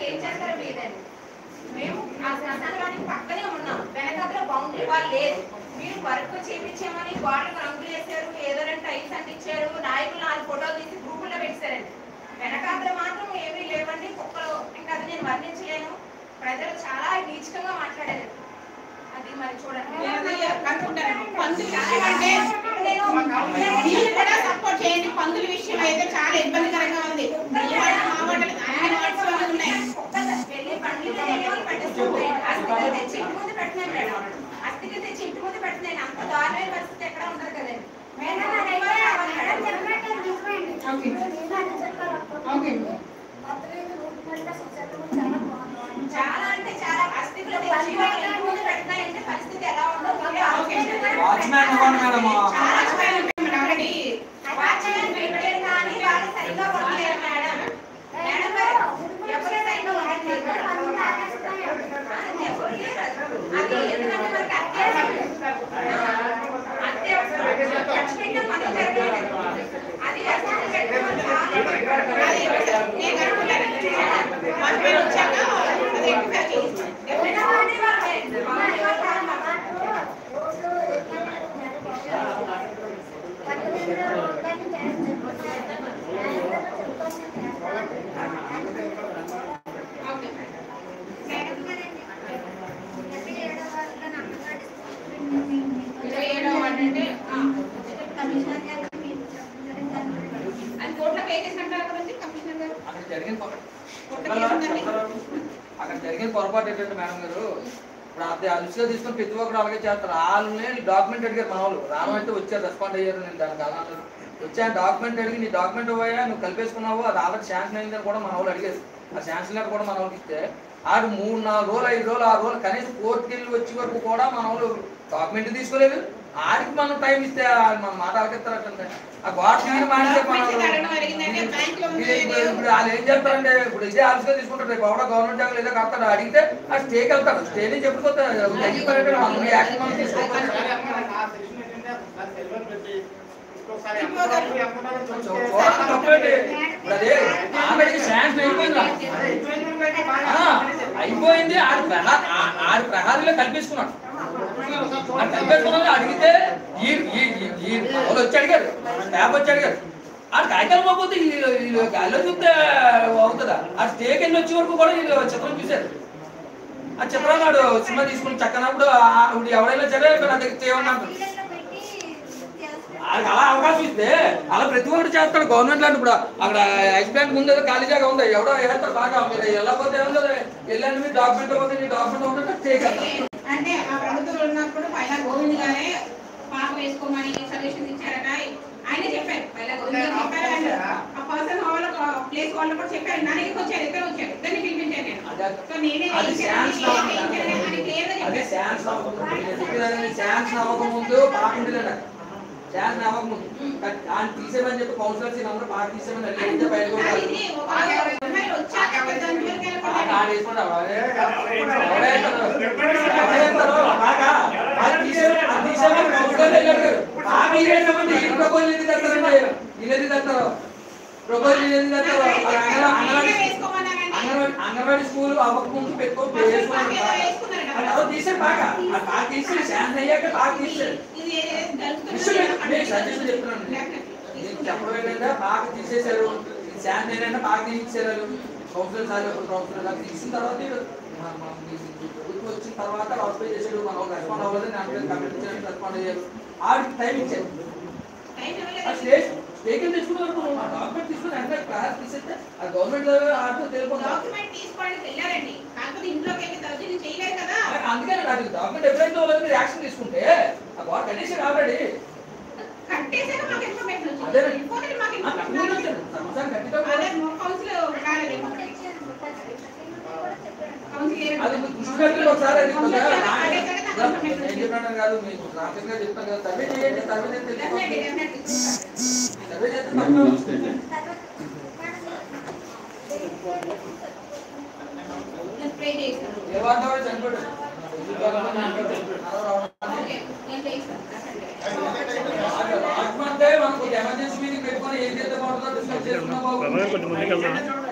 ఏం చేస్తారో లేదండి మేము ఆ శ్మశానానికి పక్కనే ఉన్నాం వెనకాల బౌండరీ వాళ్ళు లేదు మీరు వర్క్ చేయించామని గోడలకు రంగులు వేశారు ఏదైనా టైల్స్ అంటించారు నాయకులు నాలుగు ఫోటోలు తీసి గ్రూపుల్లో పెట్టారండి వెనకాల మాత్రం ఏమీ లేవండి కుక్కలు ఇంకా అది నేను వర్ణించలేను ప్రజలు చాలా నీచకంగా మాట్లాడారు అది మరి చూడండి నేను కనుక్కుంటాను. పందుల విషయం అంటే మీరు కూడా సపోర్ట్ చేయండి పందుల విషయం అయితే చాలా ఇబ్బందికరంగా ఉంది ఈ వార్డు, ఆ వార్డు, అన్ని వార్డ్స్ లోనే ఉన్నాయి వెళ్ళి బండిలో వెళ్ళి పట్టిస్తుంటాయి అస్థికి తెచ్చి ఇంటి ముందు పెట్టినాను మేడం అస్థికి తెచ్చి ఇంటి ముందు పెట్టినాను అంత దారుణమైన పరిస్థితి ఎక్కడ ఉండదు కదండి మేడం ఓకే ఓకే చాలా అంటే చాలా అస్థికులు తెచ్చి వాళ్ళ ఇంటి ముందు పెట్టినాయంటే పరిస్థితి ఎలా ఉండదు మీరే ఆలోచించండి. వాచ్మ్యాన్ ఇవ్వండి మేడం చాలా కష్టమైన ఆల్రెడీ వాచ్మెన్ పెట్టారు కానీ వాళ్ళు సరిగ్గా ఉండలేరు మేడం మేడం గారు ఎవరు సరిగ్గా ఉండట్లేదు మేడం. అది ఎవరు లేరు. అది ఎందుకంటే మనకి అత్యవసరం. అత్యవసరం. ఖర్చు పెట్టిన పనులు జరగలేదు. అది అసలు పెట్టిన పనులు కాలేదు. అది నేను కనుక్కుంటాను వన్ పేరు వచ్చాక అది రెక్టిఫై చేయిస్తాను ఎవరైనా వాడి వాళ్ళే. వాడి వాళ్ళ కారణం. ఓకే ఇరవై ఏడవ వార్డు అంటే ఆ, అది కోట్ల పే చేసినట్టు కదండి కమిషనర్ గారు అక్కడ జరిగిన పొర- కోట్ల చెప్పాలా? కేసు ఉందండి చెప్పాలా? అక్కడ జరిగిన పొరపాటు ఏంటంటే మేడం గారు ఇప్పుడు అది అలుసుగా తీసుకొని ప్రతి ఒక్కరు అలాగే చేస్తారు వాళ్ళని డాక్యుమెంట్ అడిగారు మన వాళ్ళు రామంటే వచ్చారు రెస్పాండ్ అయ్యారు నేను దానికి అలా వచ్చా డాక్యుమెంట్ అడిగి నీ డాక్యుమెంట్ పోయా నువ్వు కలిపేసుకున్నావు అది ఆల్రెడీ శాంక్షన్ అయిందని కూడా మన వాళ్ళు అడిగారు ఆ శాంక్షన్ లెటర్ కూడా మన వాళ్ళకి ఇస్తే ఆడు మూడు నాలుగు రోజులు ఐదు రోజులు ఆరు రోజులు కనీసం కోర్టుకి వెళ్ళి వచ్చే వరకు కూడా మన వాళ్ళు డాక్యుమెంట్ తీసుకోలేదు ఆడికి మనం టైం ఇస్తే ఆడు మన మాట ఆలకెత్తారటండి ఆ గోడ మీద మాట్లాడే మన మంచి వాళ్ళు- కారణం అడిగిందంటే బ్యాంక్ లో ఉంది ఇది ఇప్పుడు ఇప్పుడు వాళ్ళు ఏం చేస్తారంటే ఇప్పుడు ఇదే ఆఫీస్గా తీసుకుంటారు రేపు ఎవడో గవర్నమెంట్ జాగ్రత్త ఏదో కడతాడు అడిగితే ఆ స్టేకి వెళ్తాడు స్టే నుంచి చెప్పుకోతే తగ్గిపోయినట్టు మనం ఈ యాక్షన్ మనం తీసుకోవాలి చూడండి తప్పేంటి ఇప్పుడు అదే ఆమెకి శాంక్షన్ అయిపోయింది ఆ, అయిపోయింది ఆడి ప్రహార ఆ- ఆడి ప్రహారీలో కల్పించుకున్నాడు ఆ కల్పించుకున్నాడు అడిగితే ఈ ఈ ఈ- ఈ వాళ్ళు వచ్చి అడిగారు స్టాఫ్ వచ్చి అడిగారు ఆడ కాగితాలు పోతే గాలిలో చూస్తే అవుతుందా ఆ స్టేకి వెళ్ళి వచ్చే వరకు కూడా వీళ్ళు చిత్రం చూశారు ఆ చిత్రాన్ని నాడు సినిమా తీసుకుని చక్కనప్పుడు ఆ- ఇప్పుడు ఎవరైనా సరే నా దగ్గర చేయమన్నాడు వాళ్ళకి అలా అవకాశం ఇస్తే అలా ప్రతి ఒక్కరు చేస్తాడు గవర్నమెంట్ లాంటి ఇప్పుడు అక్కడ ఎక్స్ బ్యాంక్ ముందు ఏదో ఖాళీ జాగా ఉంది ఎవడో వేస్తారు బాగా మీరు వెళ్ళకపోతే ఏముంది వెళ్ళండి మీ డాక్యుమెంట్ పోతే నీ డాక్యుమెంట్ ఉంటే చేయగలరు అంటే ఆ ప్రభుత్వం ఉన్నప్పుడు పైలా గోవింద్ గారే పాప వేసుకోమని సజెషన్ ఇచ్చారట ఆయన చెప్పారు పైలా గోవింద్ గారు చెప్పారు and ఆ పర్సన్ హాల్ ప్లేస్ వాళ్ళు కూడా చెప్పారు నా దగ్గరికి వచ్చారు ఇద్దరు వచ్చారు ఇద్దరిని పిలిపించాను నేను అదే సో నేనే అది వేయించాను, ఛాన్స్ నేనే వేయించాను అని క్లియర్ గా అదే చెప్పారు ఛాన్స్ అవ్వకముందు ఛాన్స్ అవ్వకముందు పాకుంటుంది ఛాన్స్ అవ్వకముందు ఆయన తీసేమని చెప్పి కౌన్సిలర్స్ అందరూ బాగా తీసేమని అడిగితే బయటకు అది వచ్చారు. ఇది ఒక అమ్మాయి వచ్చాక దాని జోలికి ఆ వెళ్ళకూడదు. కార్డు వేసుకుంటావా? ఎవడే వేస్తాడు? ఎవడే వేస్తాడు? బాగా. అది తీసేమని- అది తీసేమని కౌన్సిలర్ వెళ్ళాడు. బాగా తీసేసామంటే ఈ ప్రపోజల్ ఎందుకు తెస్తారండి? వీళ్ళు ఎందుకు తెస్తారు? ప్రపోజల్ ఎందుకు తెస్తారు? అది అంగన్వా- అంగన్వాడీ నేనే వేసుకోమన్నానండి. అంగన్వాడీ అంగన్వాడీ స్కూల్ అవ్వకముందు పెట్టుకో అసలు వేసుకున్నాడు బాగా వేసుకున్నారట. అది ఎవరో తీసారు బాగా అది బాగా తీసి శాంతి అయ్యాక బాగా తీసారు ఇది ఏదైతే జరుగుతుందో తీసారు. నేను సజెషన్ చెప్తున్నాను నేను చెప్పడం ఏంటంటే బాగా తీసేశారు ఇది శాంతి ఏంటంటే బాగా తీసేశారు కౌన్సిలర్ సార్ కౌన్సిలర్ గారు తీసిన తర్వాత వీడు మన- మన ఈ ప్రభుత్వం వచ్చిన తర్వాత ఆక్యుపై చేశాడు మనం రెస్పాండ్ అవ్వలేదు నేను కమిటీ చేయడానికి రెస్పాండ్ అయ్యారు ఆడికి టైం ఇచ్చారు టైం ఆ ఇవ్వలేదు. స్టేజ్ స్టేకింగ్ తెచ్చుకున్న వరకు ఆ డాక్యుమెంట్ తీసుకుని వెంటనే క్లాస్ తీసేస్తే ఆ గవర్నమెంట్ ఆడితో తెలిపోతుంది డాక్యుమెంట్ తీసుకోవడానికి వెళ్ళారండి కాకపోతే ఇంట్లోకి వెళ్ళి దర్శనం చేయలేదు కదా అందుకని నాకు డాక్యుమెంట్ ఎప్పుడైతే వాళ్ళ మీద యాక్షన్ తీసుకుంటే ఆ గోడ కండిషన్ ఆల్రెడీ కట్టేసాక మాకు ఇన్ఫర్మేషన్ అదే. వచ్చింది ఇంకోటి మాకు ఆ కట్టుకుని ఇన్ఫర్మేషన్ వచ్చారు సంవత్సరం కట్టితో అదే కౌన్సిల్ రాలేదు కౌన్సిల్ అది మీరు దృష్టి పెట్టండి ఒకసారి అది కౌన్సిల్ కొద్దిగా అదే కదా నాకు నేను ఇన్ఫర్మేషన్ చెప్పాను కాదు మీకు రాత్రిగా చెప్తాను కదా సర్వే చేయండి సర్వే చేస్తే డెఫినెట్లీ తెలిసిపోతుంది. డెఫినెట్లీ సర్వే చేస్తే తప్పదు. స్ప్రే చేస్తాను ఏ వాతావరణం చనిపోయాడు ఓకే నేను చేస్తాను రాజమండ్రి మనకు ఎమర్జెన్సీ మీటింగ్ పెట్టుకొని ఏం చేస్తే బాగుంటుందో డిస్కస్ చేసుకున్నాం బాబు కొంచెం ముందుకెళ్దాం